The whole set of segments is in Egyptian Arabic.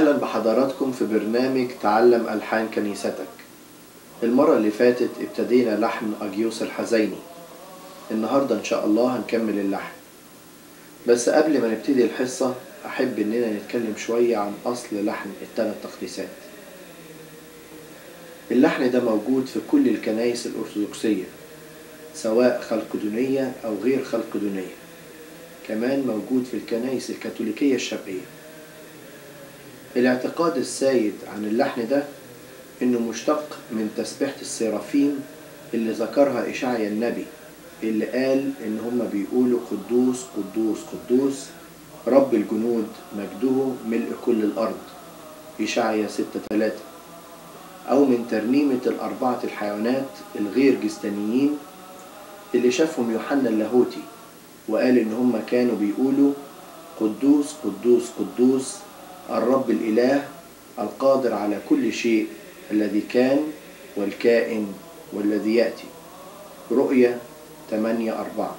أهلا بحضراتكم في برنامج تعلم ألحان كنيستك المرة اللي فاتت ابتدينا لحن أجيوس الحزيني النهاردة إن شاء الله هنكمل اللحن بس قبل ما نبتدي الحصة أحب إننا نتكلم شوية عن أصل لحن الثلاث تقديسات اللحن ده موجود في كل الكنائس الأرثوذكسية سواء خلقدونية أو غير خلقدونية كمان موجود في الكنائس الكاثوليكية الشرقية الاعتقاد السائد عن اللحن ده إنه مشتق من تسبيحة السرافيم اللي ذكرها إشعيا النبي اللي قال إن هما بيقولوا قدوس قدوس قدوس رب الجنود مجده ملء كل الأرض إشعيا ستة ثلاثة أو من ترنيمة الأربعة الحيوانات الغير جسدانيين اللي شافهم يوحنا اللاهوتي وقال إن هما كانوا بيقولوا قدوس قدوس قدوس الرب الإله القادر على كل شيء الذي كان والكائن والذي يأتي رؤية 8 4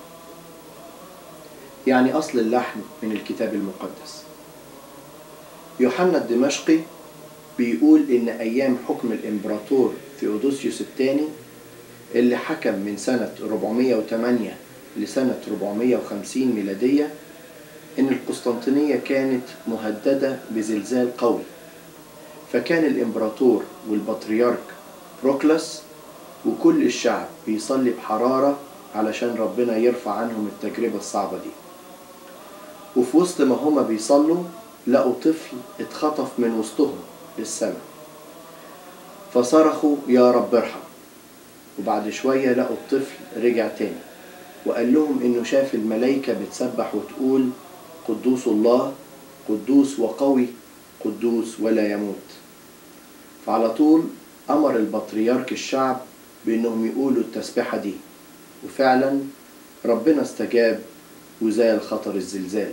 يعني أصل اللحن من الكتاب المقدس يوحنا الدمشقي بيقول إن أيام حكم الإمبراطور ثيودوسيوس الثاني اللي حكم من سنة 408 لسنة 450 ميلادية إن القسطنطينية كانت مهددة بزلزال قوي فكان الإمبراطور والبطريرك بروكلس وكل الشعب بيصلي بحرارة علشان ربنا يرفع عنهم التجربة الصعبة دي وفي وسط ما هما بيصلوا لقوا طفل اتخطف من وسطهم للسماء فصرخوا يا رب ارحم وبعد شوية لقوا الطفل رجع تاني وقال لهم انه شاف الملايكة بتسبح وتقول قدوس الله قدوس وقوي قدوس ولا يموت فعلى طول أمر البطريرك الشعب بأنهم يقولوا التسبيحة دي وفعلا ربنا استجاب وزال خطر الزلزال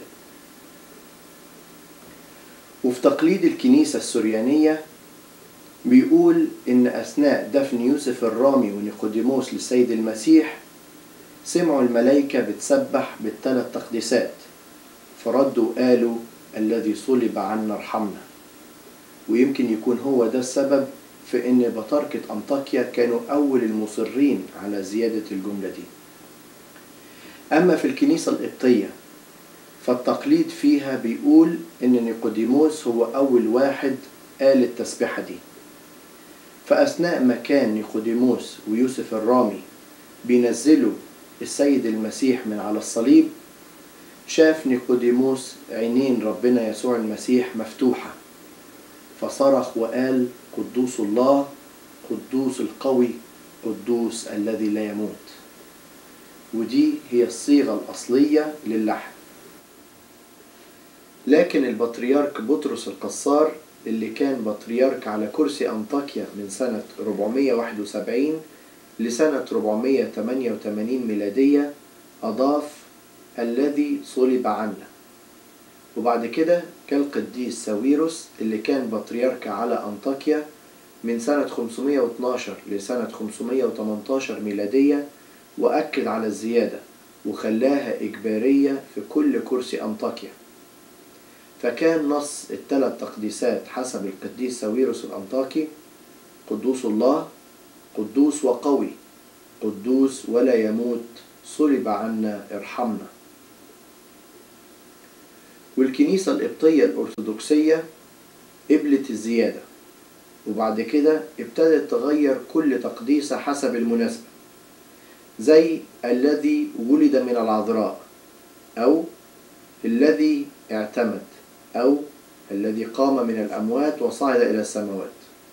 وفي تقليد الكنيسة السريانية بيقول إن أثناء دفن يوسف الرامي ونيقوديموس للسيد المسيح سمعوا الملائكة بتسبح بالثلاث تقديسات فردوا قالوا الذي صلب عنا ارحمنا ويمكن يكون هو ده السبب في ان بطاركة انطاكيا كانوا اول المصرين على زيادة الجملة دي اما في الكنيسة القبطية فالتقليد فيها بيقول ان نيقوديموس هو اول واحد قال التسبيحة دي فاثناء ما كان نيقوديموس ويوسف الرامي بينزلوا السيد المسيح من على الصليب شاف نيقوديموس عينين ربنا يسوع المسيح مفتوحة فصرخ وقال قدوس الله قدوس القوي قدوس الذي لا يموت ودي هي الصيغة الأصلية للحن لكن البطريرك بطرس القصار اللي كان بطريرك على كرسي أنطاكيا من سنة 471 لسنة 488 ميلادية أضاف الذي صلب عنا وبعد كده كالقديس ساويروس اللي كان بطريرك على أنطاكيا من سنة 512 لسنة 518 ميلادية وأكد على الزيادة وخلاها إجبارية في كل كرسي أنطاكيا فكان نص الثلاث تقديسات حسب القديس ساويروس الأنطاكي قدوس الله قدوس وقوي قدوس ولا يموت صلب عنا ارحمنا والكنيسة القبطية الأرثوذكسية قبلت الزيادة وبعد كده ابتدت تغير كل تقديسة حسب المناسبة زي الذي ولد من العذراء أو الذي اعتمد أو الذي قام من الأموات وصعد إلى السماوات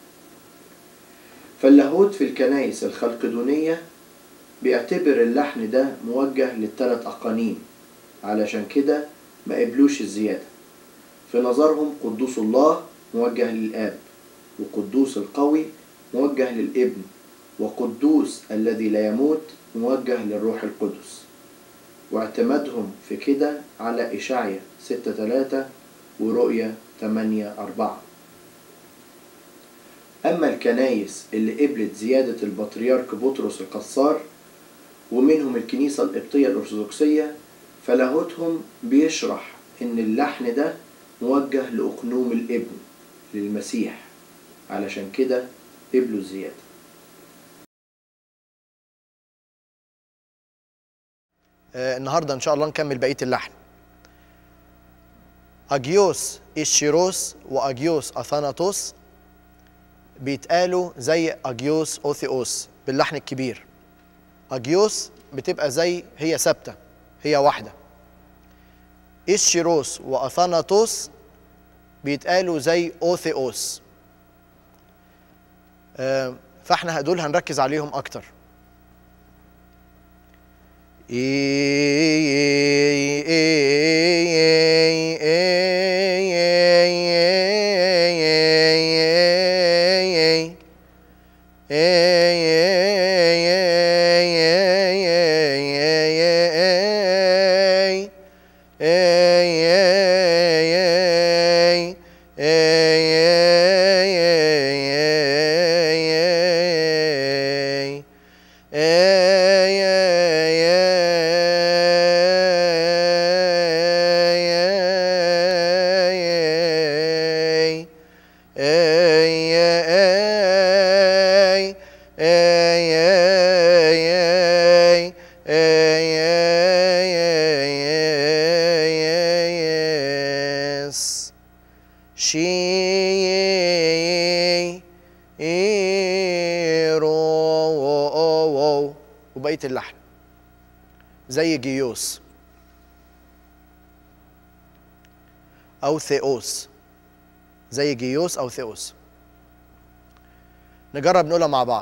فاللاهوت في الكنائس الخلقدونية بيعتبر اللحن ده موجه للثلاث أقانيم علشان كده ما قبلوش الزيادة في نظرهم قدوس الله موجه للآب وقدوس القوي موجه للابن وقدوس الذي لا يموت موجه للروح القدس واعتمادهم في كده على إشعيا ستة ثلاثة ورؤية تمانية أربعة أما الكنايس اللي قبلت زيادة البطريرك بطرس القصار ومنهم الكنيسة القبطية الأرثوذكسية فلاهوتهم بيشرح إن اللحن ده موجه لأقنوم الابن للمسيح علشان كده قبلوا زيادة آه، النهارده ان شاء الله نكمل بقيه اللحن اجيوس اشيروس واجيوس اثاناتوس بيتقالوا زي اجيوس اوثيوس باللحن الكبير اجيوس بتبقى زي هي ثابته هي واحده اشيروس واثاناتوس بيتقالوا زي اوثيوس آه، فاحنا دول هنركز عليهم اكتر Yes. She رو وبقية اللحن زي جيوس أو ثيوس زي جيوس أو ثيوس نجرب نقولها مع بعض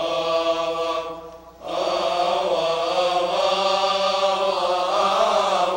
Oh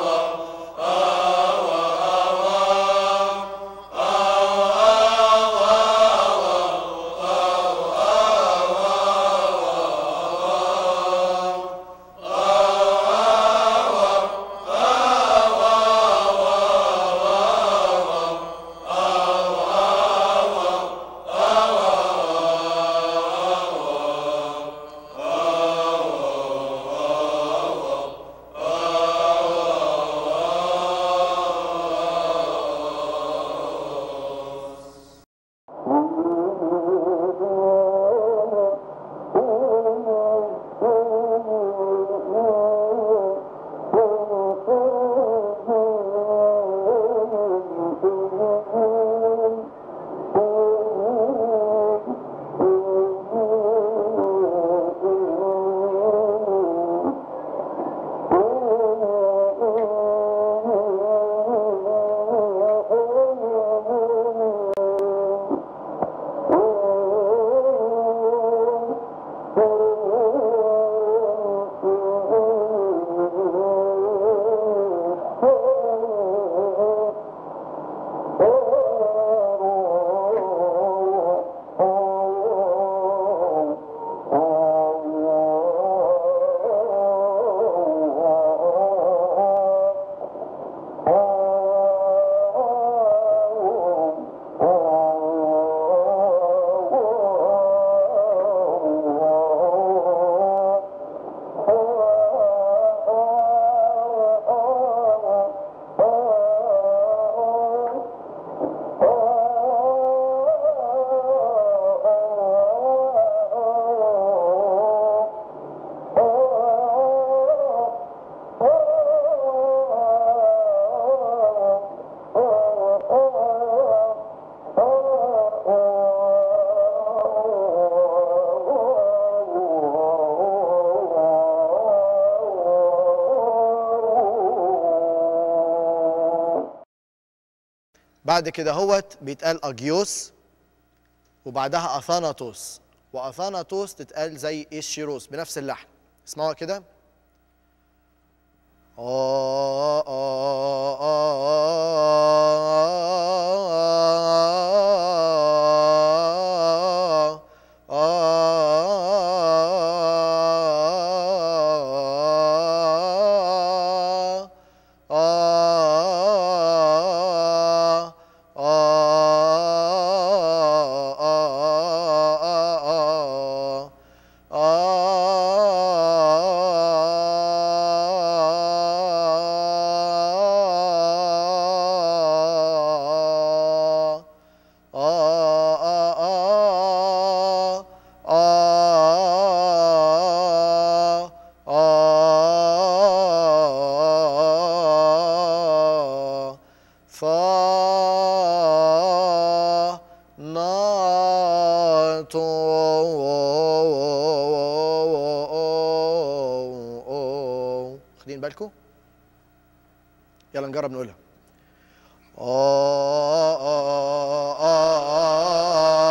بعد كده هوت بيتقال اجيوس وبعدها اثاناتوس واثاناتوس تتقال زي ايشيروس بنفس اللحن اسمعوها كده آه آه آه آه آه آه آه fa na to واخدين بالكم يلا نجرب نقولها آه آه آه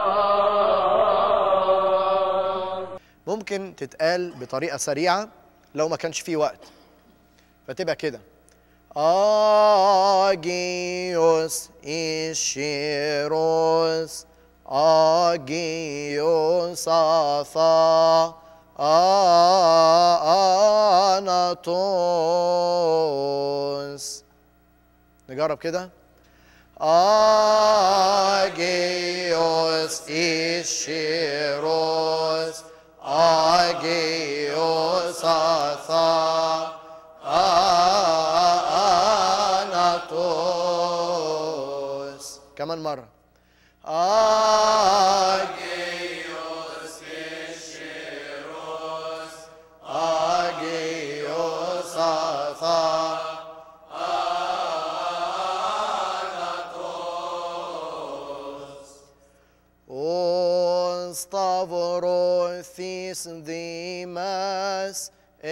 ممكن تتقال بطريقة سريعة لو ما كانش فيه وقت فتبقى كده Agios Ishiros Agios Atha Anatos نجرب كده Agios Ishiros Agios Atha Anatos كمان مرة Agios Ishiros Agios Atha Ο Σταυρώθης Δήμας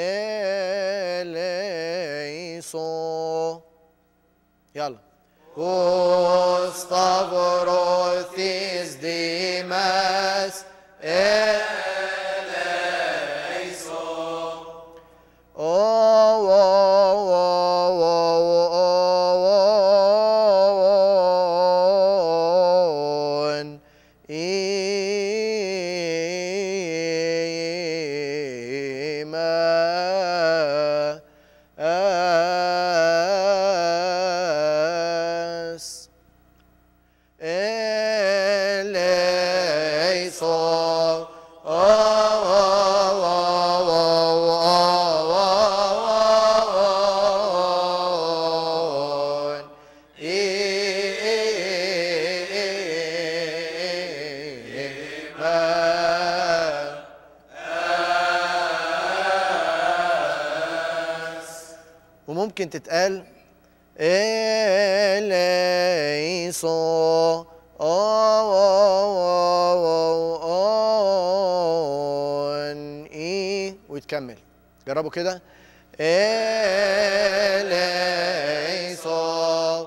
ελέησο. Yalla. Ο Σταυρώθης Δήμας ελέησο. Ο, ο, ο, ο, ο, إيما أس إليسو إيما وممكن تتقال إليسو أون إي ويتكمل جربوا كده إليسو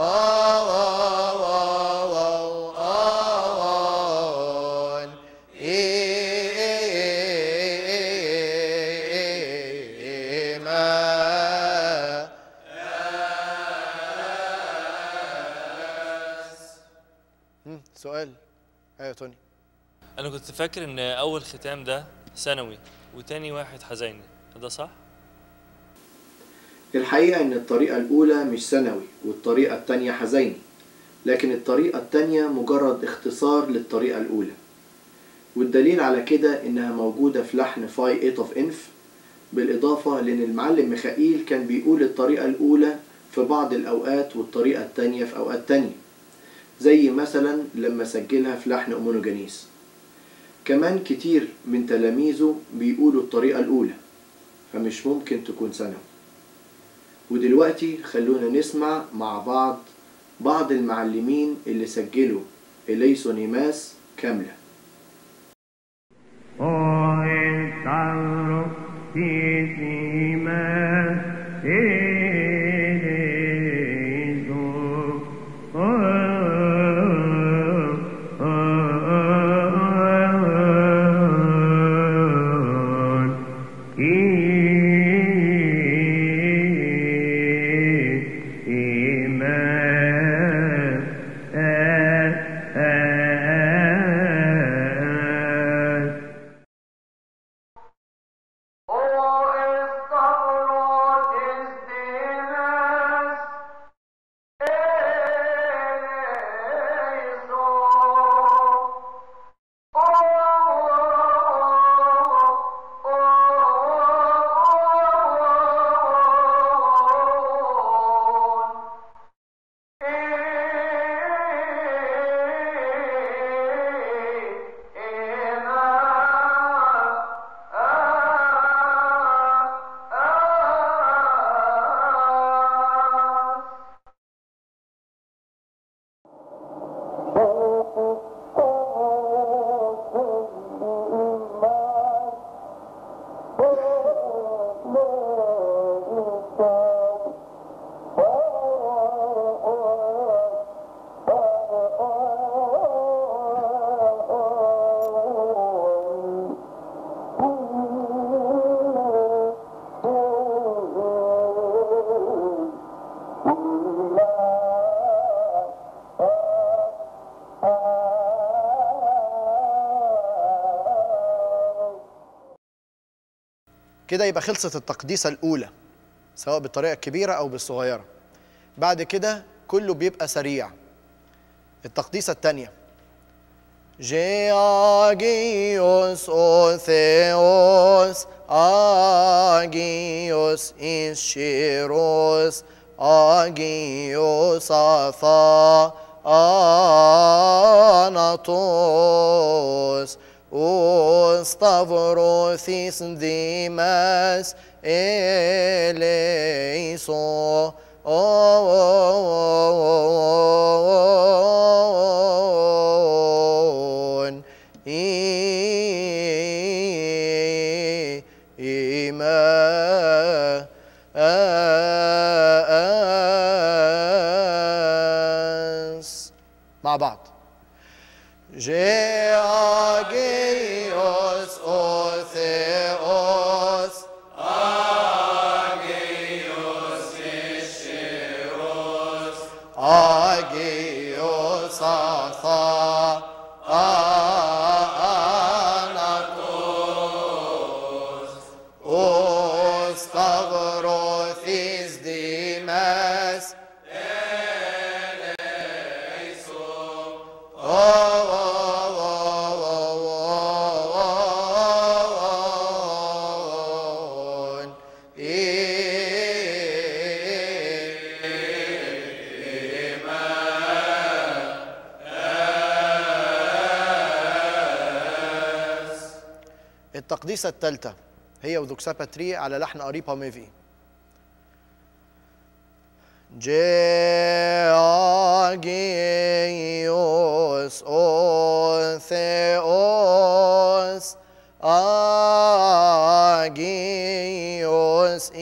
أون إيما مم، سؤال ايوه يا توني انا كنت فاكر ان اول ختام ده ثانوي وتاني واحد حزيني ده صح الحقيقة إن الطريقة الأولى مش ثانوي والطريقة التانية حزيني لكن الطريقة التانية مجرد اختصار للطريقة الأولى والدليل على كده إنها موجودة في لحن فاي ايت اوف انف بالإضافة لأن المعلم ميخائيل كان بيقول الطريقة الأولى في بعض الأوقات والطريقة التانية في أوقات تانية زي مثلا لما سجلها في لحن أمونوجانيس كمان كتير من تلاميذه بيقولوا الطريقة الأولى فمش ممكن تكون ثانوي ودلوقتي خلونا نسمع مع بعض بعض المعلمين اللي سجلوا إليسو نيماس كاملة Ο Σταύρο της ημάς ελέησο. Ο, ο, ο, ημάς كده يبقى خلصت التقديسة الأولى سواء بالطريقة الكبيرة أو بالصغيرة بعد كده كله بيبقى سريع التقديسة الثانية Geagios o Theos, Agios Ischiros, Agios Atha, Anatos, O Stavrothis Dimas, Eleison, on ima as مع بعض Geagios Otheos Agios Atha Anatos Os Stavrothis Dimas التقديسة الثالثة هي وذوكسا باتري على لحن أريبا ميفي Geagios o Theos Agios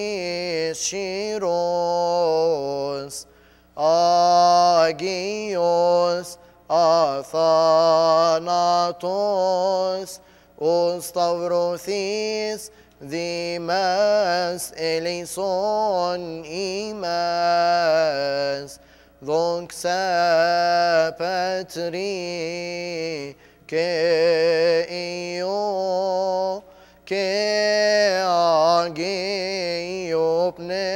Ischiros Agios Athanatos O Stavrothis Dimas eleison imas Doxa patri que io que ageo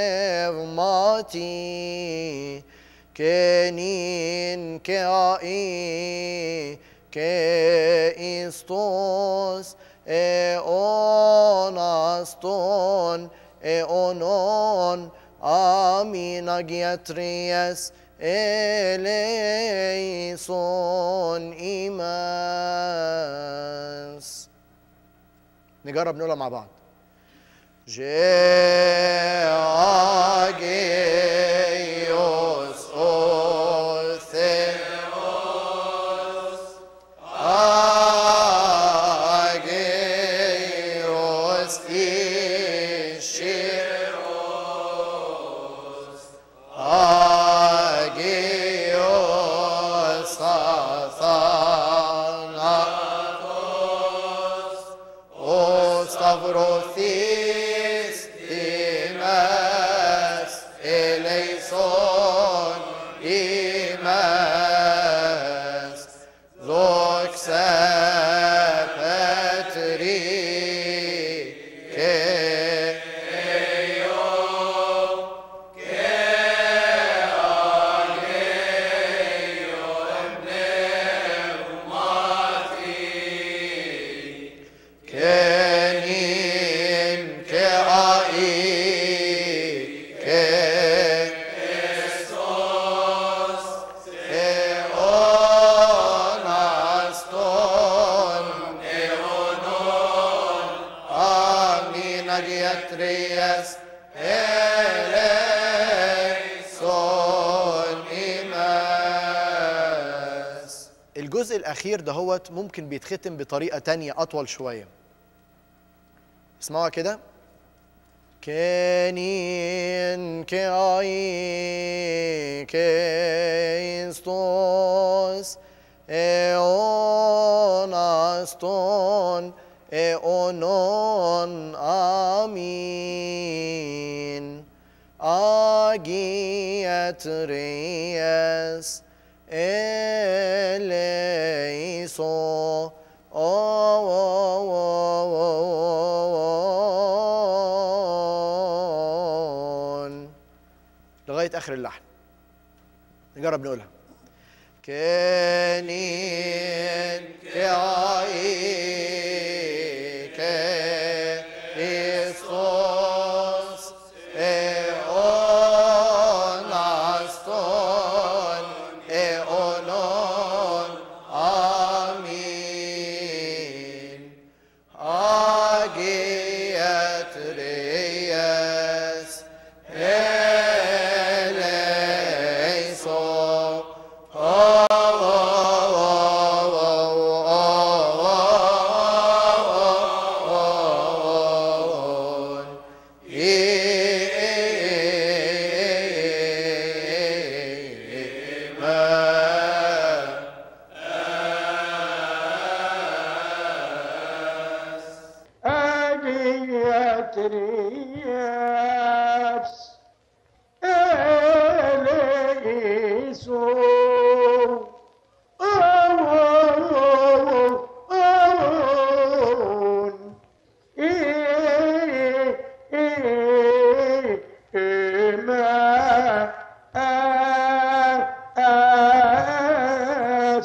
pneumati que nin que ai que istos e onaston e onon amin agiatries eleison imas نجرب نقولها مع بعض Geagios o Theos Agios Ischiros Agios Athanatos O Stavrothis Dimas eleison imas Doxa Petri que Kenin ke ai ke Christos Theonaston Eonon Amin agiatrias eleison imas الجزء الأخير دهوت ممكن بيتختم بطريقة تانية أطول شوية اسمعوها كده كانين كاي كيستوس اوناستون اونون امين اجياتريس eleison اخر اللحن نجرب نقولها كنين كاي كريستوس اون استون اونون امين Agiet Reyes Eleison Agiatrias eleison on Emmaus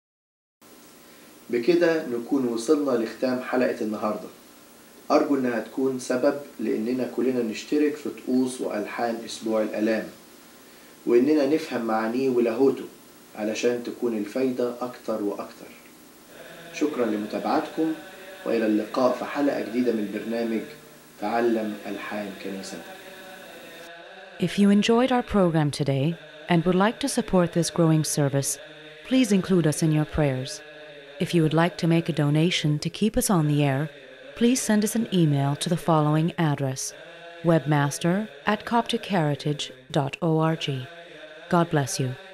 بكده نكون وصلنا لختام حلقة النهاردة أرجو إنها تكون سبب لإننا كلنا نشترك في طقوس وألحان أسبوع الآلام وإننا نفهم معانيه ولاهوته علشان تكون الفايدة أكتر وأكتر شكرا لمتابعتكم وإلى اللقاء في حلقة جديدة من برنامج تعلم ألحان كنيستك If you enjoyed our program today and would like to support this growing service, please include us in your prayers. If you would like to make a donation to keep us on the air, please send us an email to the following address webmaster at copticheritage.org. God bless you.